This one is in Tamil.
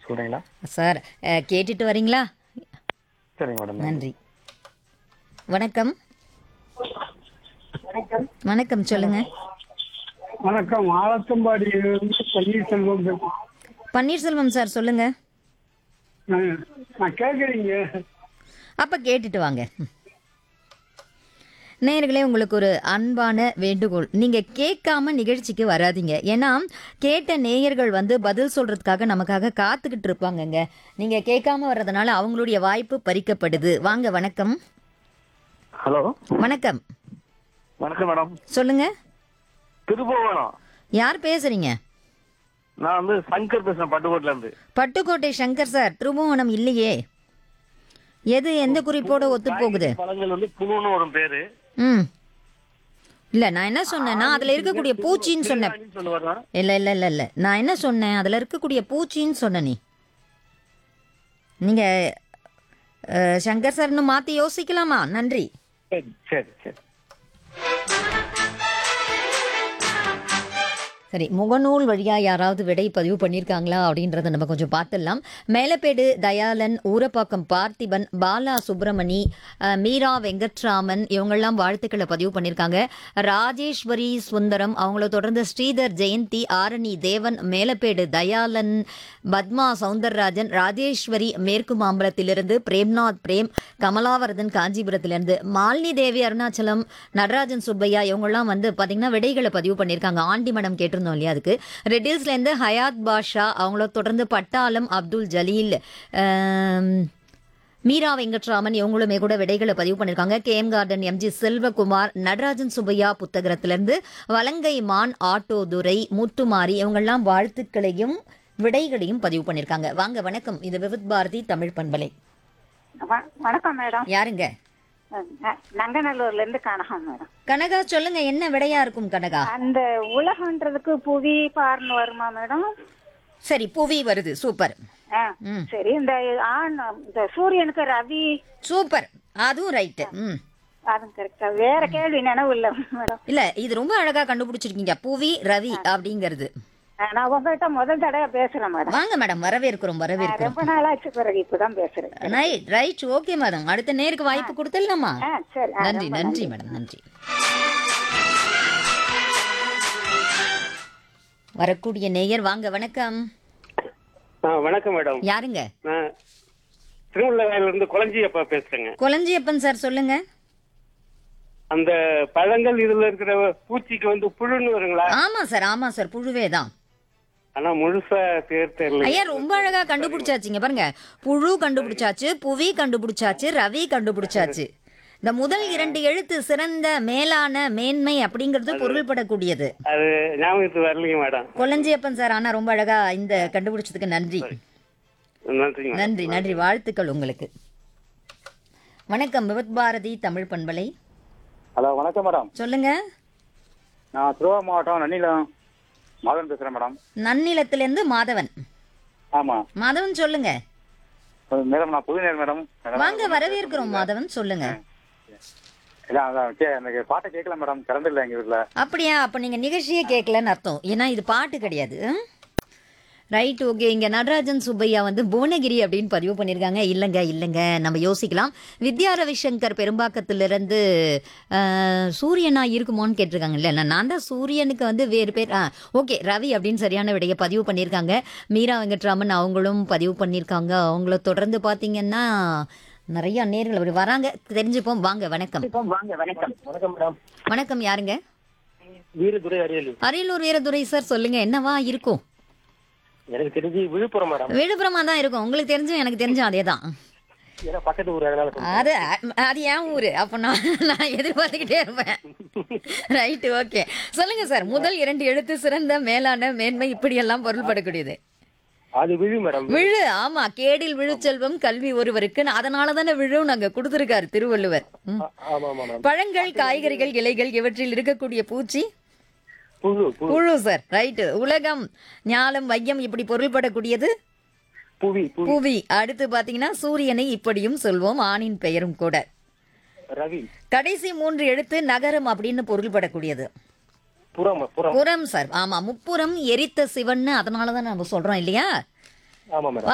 சொல்றீங்களா சார் அஹ், கேட்டுட்டு வரீங்களா சரிங்க மேடம் நன்றி வணக்கம் வணக்கம் சொல்லுங்க வணக்கம் ஆலத்தம்பாடியிலிருந்து பன்னீர்செல்வம் பேசுறேன். பன்னீர்செல்வம் சார் சொல்லுங்க நான் நான் கேட்குறீங்க அப்ப கேட்டுட்டு வாங்க நேயர்களே உங்களுக்கு ஒரு அன்பான வேண்டுகோள் நீங்க கேட்காம நிகழ்ச்சிக்கு வராதீங்க ஏன்னா கேட்ட நேயர்கள் வந்து பதில் சொல்றதுக்காக நமக்காக காத்துக்கிட்டு இருப்பாங்கங்க நீங்க கேட்காம வர்றதுனால அவங்களுடைய வாய்ப்பு பறிக்கப்படுது வாங்க வணக்கம் ஹலோ வணக்கம் வணக்கம் மேடம் சொல்லுங்க திருபுவனம் யார் பேசுறீங்க நான் வந்து சங்கர் பேசுறேன் பட்டுக்கோட்ல இருந்து பட்டுக்கோட்டை சங்கர் சார் திருபுவனம் இல்லையே எது எந்த குறிப்போட ஒத்து போகுது பழங்கள் வந்து புழுன்னு ஒரு பேரு ம் இல்ல நான் என்ன சொன்னேன்னா அதுல இருக்கக்கூடிய பூச்சின்னு சொன்னேன் அப்படின்னு சொல்லுவாங்க இல்ல இல்ல இல்ல இல்ல நான் என்ன சொன்னேன் அதுல இருக்கக்கூடிய பூச்சின்னு சொன்ன நீ நீங்க அஹ், சங்கர் சார்னு மாத்தி யோசிக்கலாமா நன்றி சரி சரி சரி சரி முகநூல் வழியா யாராவது விடை பதிவு பண்ணியிருக்காங்களா அப்படின்றத நம்ம கொஞ்சம் பார்த்துடலாம் மேலப்பேடு தயாளன் ஊரப்பாக்கம் பார்த்திபன் பாலா சுப்பிரமணி அஹ், மீரா வெங்கட்ராமன் இவங்கெல்லாம் வாழ்த்துக்களை பதிவு பண்ணியிருக்காங்க ராஜேஸ்வரி சுந்தரம் அவங்கள தொடர்ந்து ஸ்ரீதர் ஜெயந்தி ஆரணி தேவன் மேலப்பேடு தயாளன் பத்மா சவுந்தரராஜன் ராஜேஸ்வரி மேற்கு மாம்பலத்திலிருந்து பிரேம்நாத் பிரேம் கமலாவரதன் காஞ்சிபுரத்திலிருந்து மாலினி தேவி அருணாச்சலம் நடராஜன் சுப்பையா இவங்கெல்லாம் வந்து பார்த்தீங்கன்னா விடைகளை பதிவு பண்ணியிருக்காங்க ஆண்டி மடம் கேட்டிருந்தோம் இல்லையா அதுக்கு ரெட்டில்ஸ்லேருந்து ஹயாத் பாஷா அவங்கள தொடர்ந்து பட்டாளம் அப்துல் ஜலீல் ஆம், மீரா வெங்கட்ராமன் இவங்களுமே கூட விடைகளை பதிவு பண்ணியிருக்காங்க KM garden MG Selvakumar Natarajan Subbiah புத்தகத்திலிருந்து வலங்கை மான் ஆட்டோ துரை முத்துமாரி இவங்கெல்லாம் வாழ்த்துக்களையும் விடைகளையும் பதிவு பண்ணியிருக்காங்க வாங்க வணக்கம் இது விவித் பாரதி தமிழ் பண்பலை வ- வணக்கம் மேடம் யாருங்க ந- நங்கநல்லூர்ல இருந்து கனகம் மேடம் கனகா சொல்லுங்க என்ன விடையா இருக்கும் கனகா அந்த உலகன்றதுக்கு புவி பார்னு வருமா மேடம் சரி புவி வருது சூப்பர் ஆ, ம். சரி இந்த ஆண் இந்த சூரியனுக்கு ரவி சூப்பர் அதுவும் ரைட்டு ம் அது கரெக்டா வேற கேள்வி நினைவு இல்ல மேடம் இல்ல இது ரொம்ப அழகா கண்டுபிடிச்சிருக்கீங்க புவி ரவி அப்படிங்கிறது ஆ, நான் உங்ககிட்ட முதல் தடவை பேசுறேன் மேடம் வாங்க மேடம் வரவேற்கிறோம் நான் வரவேற்கிறோம் ரொம்ப நாளாச்சு பிறகு இப்பதான் பேசுறேன் ரைட் ரைட் ஓகே மேடம் அடுத்த நேருக்கு வாய்ப்பு கொடுத்துடலாமா ஆ, சரி ஆ, நன்றி ரொம்ப நன்றி மேடம் நன்றி வரக்கூடிய நேயர் வாங்க வணக்கம் ஆ வணக்கம் மேடம் யாருங்க நான் திருவள்ளூர்ல இருந்து குளஞ்சியப்பா பேசுறேங்க குளஞ்சியப்பன் சார் சொல்லுங்க அந்த பழங்கள் இதுல இருக்கிற பூச்சிக்கு வந்து புழுன்னு வருங்களா ஆமா சார் ஆமா சார் புழுவே தான் ஆனா முழுசா பேர் தெரியல ஐயா ரொம்ப அழகா கண்டுபிடிச்சாச்சுங்க பாருங்க புழு கண்டுபிடிச்சாச்சு புவி கண்டுபிடிச்சாச்சு ரவி கண்டுபிடிச்சாச்சு இந்த முதல் இரண்டு எழுத்து சிறந்த மேலான மேன்மை அப்படிங்கிறது பொருள்படக்கூடியது அது ஞாபகத்துக்கு வரலைங்க மேடம் கொல்லஞ்சியப்பன் சார் ஆனா ரொம்ப அழகா இந்த கண்டுபிடிச்சதுக்கு நன்றி நன்றிங்க மேடம். நன்றி நன்றி வாழ்த்துக்கள் உங்களுக்கு வணக்கம் விவத் பாரதி தமிழ் பண்பலை ஹலோ வணக்கம் மேடம் சொல்லுங்க நான் திருவாரூர் மாவட்டம் நன்னிலம் மாதவன் பேசுறேன் மேடம் நன்னிலத்திலிருந்து மாதவன் ஆமா மாதவன் சொல்லுங்க மேடம் நான் புதுநேர் மேடம் மேடம், வாங்க வரவேற்கிறோம் மாதவன் சொல்லுங்க இல்ல அதான் கே- எனக்கு பாட்டை கேட்கல மேடம் கரண்ட் இல்லை எங்க வீட்டுல அப்படியா அப்ப நீங்க நிகழ்ச்சியே கேட்கலன்னு அர்த்தம் ஏன்னா இது பாட்டு கிடையாது ரைட் ஓகே இங்க நடராஜன் சுப்பையா வந்து புவனகிரி அப்படின்னு பதிவு பண்ணியிருக்காங்க இல்லைங்க இல்லைங்க நம்ம யோசிக்கலாம் வித்யா ரவிசங்கர் பெரும்பாக்கத்திலிருந்து அஹ், சூரியனா இருக்குமோன்னு கேட்டிருக்காங்க இல்லை நான் தான் சூரியனுக்கு வந்து வேறு பேர் ஆ ஓகே ரவி அப்படின்னு சரியான விடையை பதிவு பண்ணியிருக்காங்க மீரா வெங்கட்ராமன் அவங்களும் பதிவு பண்ணியிருக்காங்க அவங்கள தொடர்ந்து பார்த்தீங்கன்னா நிறைய நேர்கள் அப்படி வராங்க தெரிஞ்சுப்போம் வாங்க வணக்கம் வணக்கம் மேடம் வணக்கம் யாருங்க வீரதுரை அரியலூர் அரியலூர் வீரதுரை சார் சொல்லுங்க என்னவா இருக்கும் எனக்கு தெரிஞ்சு விழுப்புரம் மேடம் விழுப்புரமா தான் இருக்கும் உங்களுக்கு தெரிஞ்சும் எனக்கு தெரிஞ்சும் அதே தான் ஏன்னா பக்கத்து ஊர் அதனால சொல்றேன். அது அது ஏன் ஊரு அப்போ நான் நான் எதிர்பார்த்துக்கிட்டே இருப்பேன் ரைட்டு ஓகே சொல்லுங்க சார் முதல் இரண்டு எழுத்து சிறந்த மேலான மேன்மை இப்படியெல்லாம் பொருள்படக்கூடியது அது விழு மேடம் விழு ஆமா கேடில் விழுச்செல்வம் கல்வி ஒருவருக்கு அதனால தானே விழு நாங்க கொடுத்துருக்காரு திருவள்ளுவர் ம். ஆமா ஆமா மேடம் பழங்கள் காய்கறிகள் இலைகள் இவற்றில் இருக்கக்கூடிய பூச்சி புழு புழு புழு சார் ரைட்டு உலகம் ஞாலம் வையம் இப்படி பொருள்படக்கூடியது புவி புவி புவி அடுத்து பாத்தீங்கன்னா சூரியனை இப்படியும் சொல்வோம் ஆணின் பெயரும் கூட ரவி கடைசி மூன்று எழுத்து நகரம் அப்படின்னு பொருள்படக்கூடியது புறம் புறம் புறம் சார் ஆமா முப்புறம் எரித்த சிவன்னு அதனாலதான் நம்ம சொல்றோம் இல்லையா ஆமா மேடம்